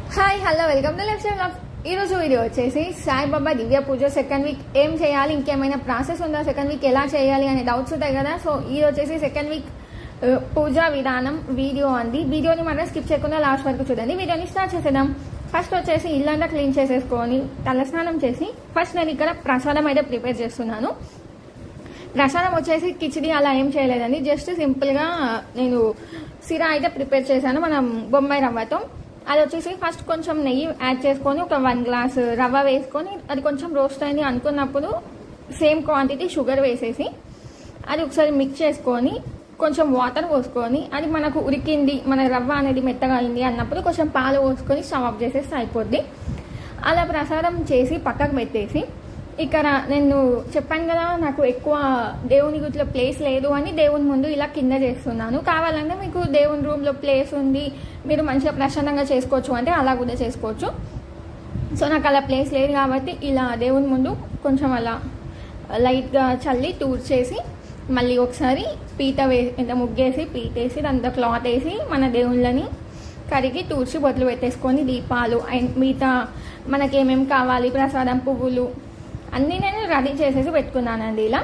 hi hello welcome to left side ఈ రోజు video వచ్చేసి సాయిబాబా దివ్య పూజ సెకండ్ వీక్ ఏం చేయాలి ఇంకేమైనా ప్రాసెస్ ఉందా సెకండ్ వీక్ ఎలా చేయాలి అనే డౌట్స్ ఉంటాయి కదా సో ఇది వచ్చేసి సెకండ్ వీక్ పూజా విధానం వీడియో అంది వీడియోని మాత్రం స్కిప్ చేయకుండా లాస్ట్ వరకు చూడండి వీడియోని స్టార్ట్ చేసేద్దాం ఫస్ట్ వచ్చేసి ఇల్లంతా క్లీన్ చేసేసుకొని తలస్నానం చేసి ఫస్ట్ నేను ఇక్కడ ప్రసాదం అయితే ప్రిపేర్ చేస్తున్నాను ప్రసాదం వచ్చేసి కిచిడి అలా ఏం చేయలేదండి జస్ట్ సింపుల్గా నేను సిరా అయితే ప్రిపేర్ చేశాను మనం బొంబాయి రవ్వతో అది వచ్చేసి ఫస్ట్ కొంచెం నెయ్యి యాడ్ చేసుకొని ఒక వన్ గ్లాస్ రవ్వ వేసుకొని అది కొంచెం రోస్ట్ అయింది అనుకున్నప్పుడు సేమ్ క్వాంటిటీ షుగర్ వేసేసి అది ఒకసారి మిక్స్ చేసుకొని కొంచెం వాటర్ పోసుకొని అది మనకు ఉడికింది మన రవ్వ అనేది మెత్తగా అయింది అన్నప్పుడు కొంచెం పాలు పోసుకొని స్టవ్ ఆఫ్ చేసేస్తే అయిపోద్ది అలా ప్రసాదం చేసి పక్కకు పెట్టేసి ఇక్కడ నేను చెప్పాను కదా నాకు ఎక్కువ దేవుని గుట్లో ప్లేస్ లేదు అని దేవుని ముందు ఇలా కింద చేస్తున్నాను కావాలంటే మీకు దేవుని రూమ్లో ప్లేస్ ఉంది మీరు మంచిగా ప్రశాంతంగా చేసుకోవచ్చు అంటే అలా కూడా చేసుకోవచ్చు సో నాకు అలా ప్లేస్ లేదు కాబట్టి ఇలా దేవుని ముందు కొంచెం అలా లైట్గా చల్లి టూర్ చేసి మళ్ళీ ఒకసారి పీట వే ఇంత ముగ్గేసి పీటేసి దాంతో క్లాత్ వేసి మన దేవుళ్ళని కడిగి తూర్చి బొట్లు పెట్టేసుకొని దీపాలు అండ్ మిగతా మనకేమేమి కావాలి ప్రసాదం పువ్వులు అన్నీ నేను రెడీ చేసేసి పెట్టుకున్నానండి ఇలా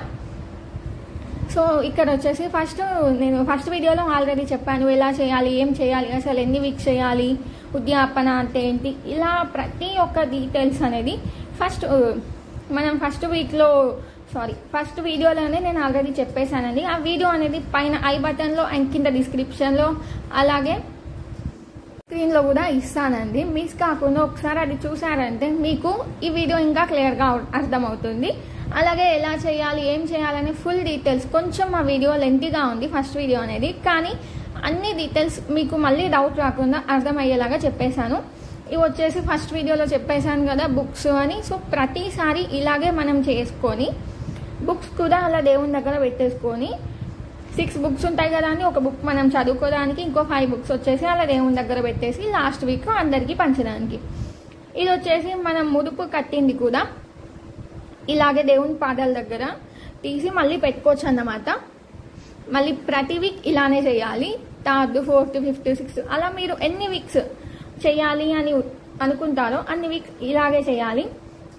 సో ఇక్కడ వచ్చేసి ఫస్ట్ నేను ఫస్ట్ వీడియోలో ఆల్రెడీ చెప్పాను ఎలా చేయాలి ఏం చేయాలి అసలు ఎన్ని వీక్స్ చేయాలి ఉద్యాపన అంటే ఏంటి ఇలా ప్రతి ఒక్క డీటెయిల్స్ అనేది ఫస్ట్ మనం ఫస్ట్ వీక్లో సారీ ఫస్ట్ వీడియోలోనే నేను ఆల్రెడీ చెప్పేశానండి ఆ వీడియో అనేది పైన ఐ బటన్లో అండ్ కింద డిస్క్రిప్షన్లో అలాగే స్క్రీన్లో కూడా ఇస్తానండి మిస్ కాకుండా ఒకసారి అది చూసారంటే మీకు ఈ వీడియో ఇంకా క్లియర్గా అర్థమవుతుంది అలాగే ఎలా చేయాలి ఏం చేయాలనే ఫుల్ డీటెయిల్స్ కొంచెం ఆ వీడియో లెంతీగా ఉంది ఫస్ట్ వీడియో అనేది కానీ అన్ని డీటెయిల్స్ మీకు మళ్ళీ డౌట్ రాకుండా అర్థమయ్యేలాగా చెప్పేశాను ఇవి వచ్చేసి ఫస్ట్ వీడియోలో చెప్పేశాను కదా బుక్స్ అని సో ప్రతిసారి ఇలాగే మనం చేసుకొని బుక్స్ కూడా అలా దేవుని దగ్గర పెట్టేసుకొని సిక్స్ బుక్స్ ఉంటాయి కదా అని ఒక బుక్ మనం చదువుకోవడానికి ఇంకో ఫైవ్ బుక్స్ వచ్చేసి అలా దేవుని దగ్గర పెట్టేసి లాస్ట్ వీక్ అందరికీ పంచడానికి ఇది వచ్చేసి మనం ముదుపు కట్టింది కూడా ఇలాగే దేవుని పాదాల దగ్గర తీసి మళ్ళీ పెట్టుకోవచ్చు అన్నమాట మళ్ళీ ప్రతి వీక్ ఇలానే చేయాలి థర్డ్ ఫోర్త్ ఫిఫ్త్ సిక్స్త్ అలా మీరు ఎన్ని వీక్స్ చేయాలి అని అనుకుంటారో అన్ని వీక్స్ ఇలాగే చేయాలి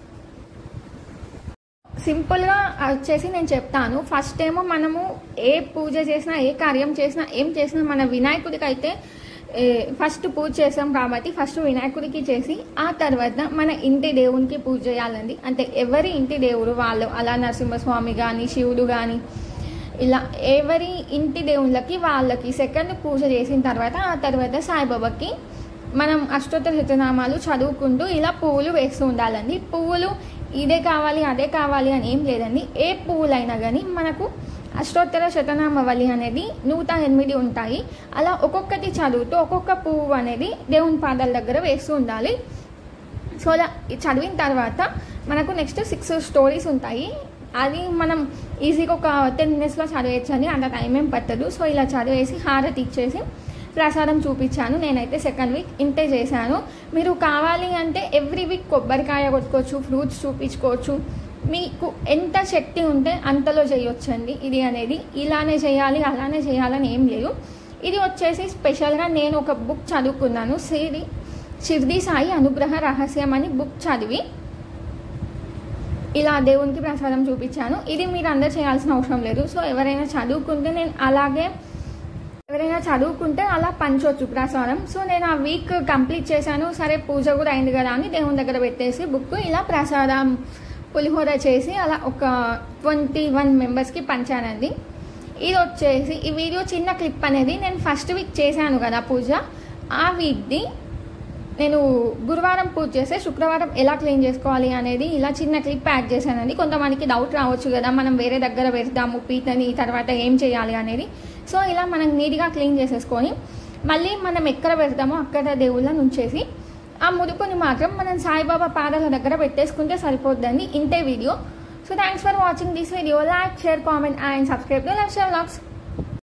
సింపుల్గా వచ్చేసి నేను చెప్తాను ఫస్ట్ ఏమో మనము ఏ పూజ చేసినా ఏ కార్యం చేసినా ఏం చేసినా మన వినాయకుడికి అయితే ఫస్ట్ పూజ చేసాం కాబట్టి ఫస్ట్ వినాయకుడికి చేసి ఆ తర్వాత మన ఇంటి దేవునికి పూజ చేయాలండి అంటే ఎవరి ఇంటి దేవుడు వాళ్ళు అలా నరసింహస్వామి కానీ శివుడు కానీ ఇలా ఎవరి ఇంటి దేవుళ్ళకి వాళ్ళకి సెకండ్ పూజ చేసిన తర్వాత ఆ తర్వాత సాయిబాబాకి మనం అష్టోత్తర శతనామాలు చదువుకుంటూ ఇలా పువ్వులు వేస్తూ ఉండాలండి పువ్వులు ఇదే కావాలి అదే కావాలి అని ఏం లేదండి ఏ పువ్వులైనా కానీ మనకు అష్టోత్తర శతనామవళి అనేది నూట ఎనిమిది ఉంటాయి అలా ఒక్కొక్కటి చదువుతూ ఒక్కొక్క పువ్వు అనేది దేవుని పాదాల దగ్గర వేస్తూ ఉండాలి సో అలా చదివిన తర్వాత మనకు నెక్స్ట్ సిక్స్ స్టోరీస్ ఉంటాయి అది మనం ఈజీగా ఒక టెన్ మినిట్స్లో చదివేయచ్చు అండి అంత టైం ఏం పట్టదు సో ఇలా చదివేసి హారతి ఇచ్చేసి ప్రసాదం చూపించాను నేనైతే సెకండ్ వీక్ ఇంతే చేశాను మీరు కావాలి అంటే ఎవ్రీ వీక్ కొబ్బరికాయ కొట్టుకోవచ్చు ఫ్రూట్స్ చూపించుకోవచ్చు మీకు ఎంత శక్తి ఉంటే అంతలో చేయొచ్చండి ఇది అనేది ఇలానే చేయాలి అలానే చేయాలని ఏం లేదు ఇది వచ్చేసి స్పెషల్గా నేను ఒక బుక్ చదువుకున్నాను సిరి షిర్ది సాయి అనుగ్రహ రహస్యం అని బుక్ చదివి ఇలా దేవునికి ప్రసాదం చూపించాను ఇది మీరు అందరు చేయాల్సిన అవసరం లేదు సో ఎవరైనా చదువుకుంటే నేను అలాగే ఎవరైనా చదువుకుంటే అలా పంచవచ్చు ప్రసాదం సో నేను ఆ వీక్ కంప్లీట్ చేశాను సరే పూజ కూడా అయింది కదా అని దేవుని దగ్గర పెట్టేసి బుక్ ఇలా ప్రసాదం పులిహోర చేసి అలా ఒక ట్వంటీ వన్ మెంబర్స్కి పంచానండి ఇది వచ్చేసి ఈ వీడియో చిన్న క్లిప్ అనేది నేను ఫస్ట్ వీక్ చేశాను కదా పూజ ఆ వీక్ది నేను గురువారం పూజ చేస్తే శుక్రవారం ఎలా క్లీన్ చేసుకోవాలి అనేది ఇలా చిన్న క్లిప్ యాడ్ చేశానండి కొంతమందికి డౌట్ రావచ్చు కదా మనం వేరే దగ్గర పెడతాము పీతని తర్వాత ఏం చేయాలి అనేది సో ఇలా మనం నీట్గా క్లీన్ చేసేసుకొని మళ్ళీ మనం ఎక్కడ పెడతామో అక్కడ దేవుళ్ళని ఉంచేసి ఆ ముదుపుని మాత్రం మనం సాయిబాబా పాదాల దగ్గర పెట్టేసుకుంటే సరిపోద్దండి ఇంతే video so thanks for watching this video like share comment and subscribe to lifestyle vlogs